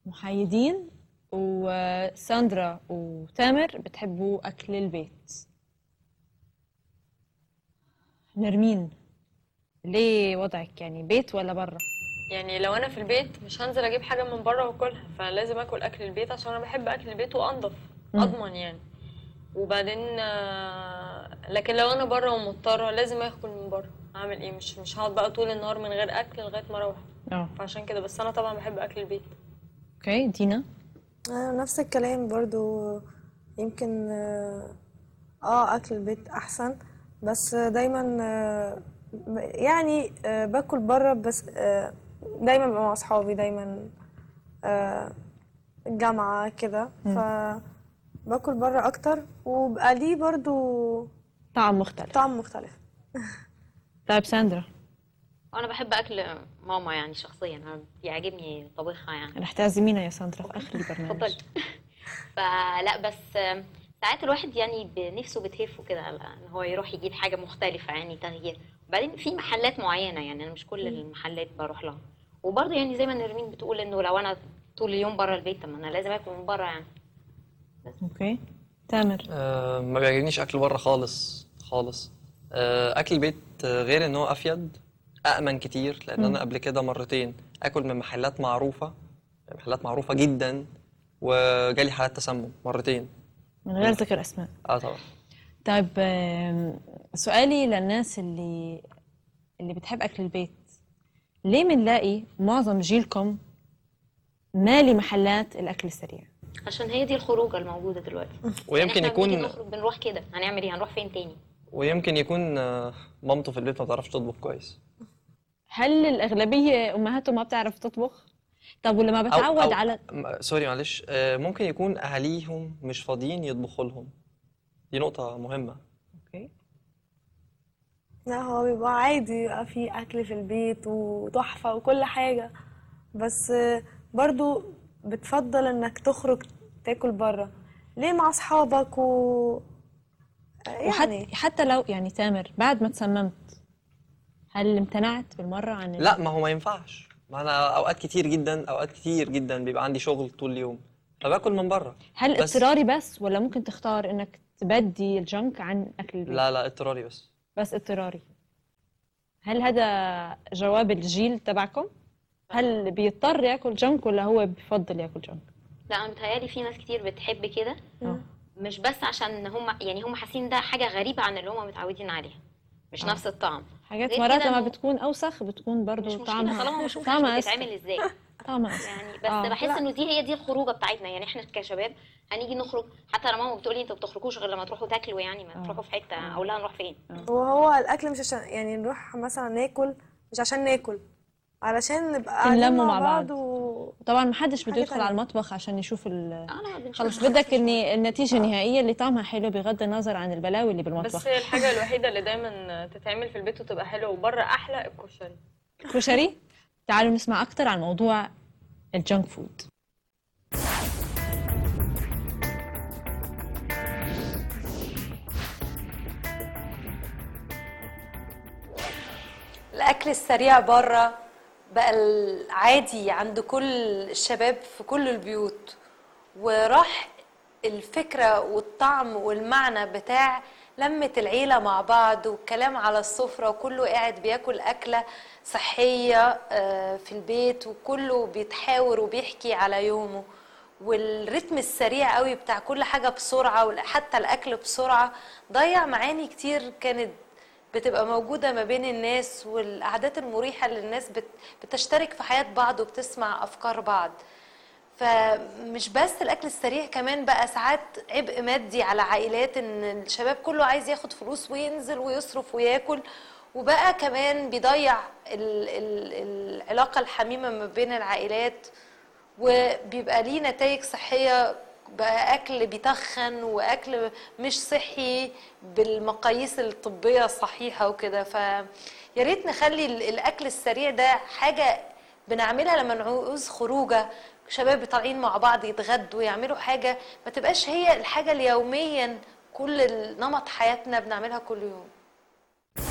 محايدين وساندرا وتامر بتحبوا أكل البيت نرمين ليه وضعك يعني بيت ولا برا؟ يعني لو انا في البيت مش هنزل اجيب حاجه من بره واكلها فلازم اكل اكل البيت عشان انا بحب اكل البيت وانضف مم. اضمن يعني وبعدين آه، لكن لو انا بره ومضطره لازم اكل من بره اعمل ايه مش مش هقعد بقى طول النهار من غير اكل لغايه ما اروح اه فعشان كده بس انا طبعا بحب اكل البيت اوكي دينا آه، نفس الكلام برضو يمكن اه آه، اكل البيت احسن بس دايما آه، يعني آه، باكل بره بس آه، دايما ببقى مع اصحابي دايما آه، الجامعة كده ف باكل بره اكتر وبقى ليه برضو طعم مختلف طعم مختلف طيب ساندرا انا بحب اكل ماما يعني شخصيا انا بيعجبني طبخها يعني رح تعزمينا يا ساندرا في آخر البرنامج اتفضلي فلا بس ساعات الواحد يعني بنفسه بتهفه كده ان هو يروح يجيب حاجه مختلفه يعني تغيير وبعدين في محلات معينه يعني انا مش كل المحلات بروح لها وبرضه يعني زي ما نرمين بتقول انه لو انا طول اليوم بره البيت طب ما انا لازم اكل من بره يعني اوكي تامر آه، ما بيعجبنيش اكل بره خالص خالص آه، اكل البيت آه، غير ان هو افيد امن كتير لان انا قبل كده مرتين اكل من محلات معروفه محلات معروفه جدا وجالي حالات تسمم مرتين من غير ذكر اسماء اه طبعا طيب آم، سؤالي للناس اللي اللي بتحب اكل البيت ليه بنلاقي معظم جيلكم مالي محلات الاكل السريع عشان هي دي الخروجه الموجوده دلوقتي ويمكن يعني احنا بنيجي يكون نخرج بنروح كده هنعمل ايه هنروح فين تاني ويمكن يكون آه، مامته في البيت ما بتعرفش تطبخ كويس هل الاغلبيه امهاتهم ما بتعرف تطبخ طب ولما أو بتعود أو على م- سوري معلش آه، ممكن يكون اهاليهم مش فاضيين يطبخوا لهم دي نقطه مهمه اوكي لا هو بيبقى عادي يبقى في أكل في البيت وتحفة وكل حاجة بس برضو بتفضل إنك تخرج تاكل بره ليه مع أصحابك و يعني وحتى حتى لو يعني تامر بعد ما تسممت هل امتنعت بالمره عن ال- لا ما هو ما ينفعش ما انا اوقات كتير جدا اوقات كتير جدا بيبقى عندي شغل طول اليوم فباكل من بره هل بس- اضطراري بس ولا ممكن تختار انك تبدي الجنك عن اكل البيت لا لا اضطراري بس بس اضطراري هل هذا جواب الجيل تبعكم هل بيضطر ياكل جنك ولا هو بفضل ياكل جنك لا انا متهيألي في ناس كتير بتحب كده آه. مش بس عشان هم يعني هم حاسين ده حاجه غريبه عن اللي هم متعودين عليها مش آه. نفس الطعم حاجات غير مرات كده لما إنه بتكون اوسخ بتكون مش برضه مشكله طعمها طالما ما شفتش طعمها بتتعمل أسخن. ازاي طعمها أسخن. يعني بس آه. بحس لا. انه دي هي دي الخروجه بتاعتنا يعني احنا كشباب هنيجي نخرج حتى لما ماما بتقولي انتوا بتخرجوش غير لما تروحوا تاكلوا يعني ما آه. تروحوا في حته اقول لها نروح فين وهو الأكل مش عشان يعني نروح مثلا ناكل مش عشان ناكل علشان نبقى قاعدين تنلموا مع مع بعض. بعض و... طبعا ما حدش بده حاجة يدخل على تانية. المطبخ عشان يشوف ال اه لا بنشوف خلص حاجات بدك شوية. اني النتيجه النهائيه اللي طعمها حلو بغض النظر عن البلاوي اللي بالمطبخ بس هي الحاجه الوحيده اللي دايما تتعمل في البيت وتبقى حلوه وبره احلى الكشري كشري تعالوا نسمع اكثر عن موضوع الجنك فود الأكل السريع بره بقى العادي عند كل الشباب في كل البيوت وراح الفكرة والطعم والمعنى بتاع لمة العيلة مع بعض والكلام على السفرة وكله قاعد بياكل أكلة صحية آه، في البيت وكله بيتحاور وبيحكي على يومه والريتم السريع قوي بتاع كل حاجة بسرعة وحتى الأكل بسرعة ضيع معاني كتير كانت بتبقى موجودة ما بين الناس والقعدات المريحة اللي الناس بت- بتشترك في حياة بعض وبتسمع أفكار بعض فمش بس الأكل السريع كمان بقى ساعات عبء مادي على عائلات إن الشباب كله عايز ياخد فلوس وينزل ويصرف وياكل وبقى كمان بيضيع ال- ال- العلاقة الحميمة ما بين العائلات وبيبقى ليه نتائج صحية بقى أكل بيتخن وأكل مش صحي بالمقاييس الطبية الصحيحة وكده فيا ريت نخلي ال- الأكل السريع ده حاجة بنعملها لما نعوز خروجة شباب طالعين مع بعض يتغدوا يعملوا حاجة ما تبقاش هي الحاجة اليوميا كل نمط حياتنا بنعملها كل يوم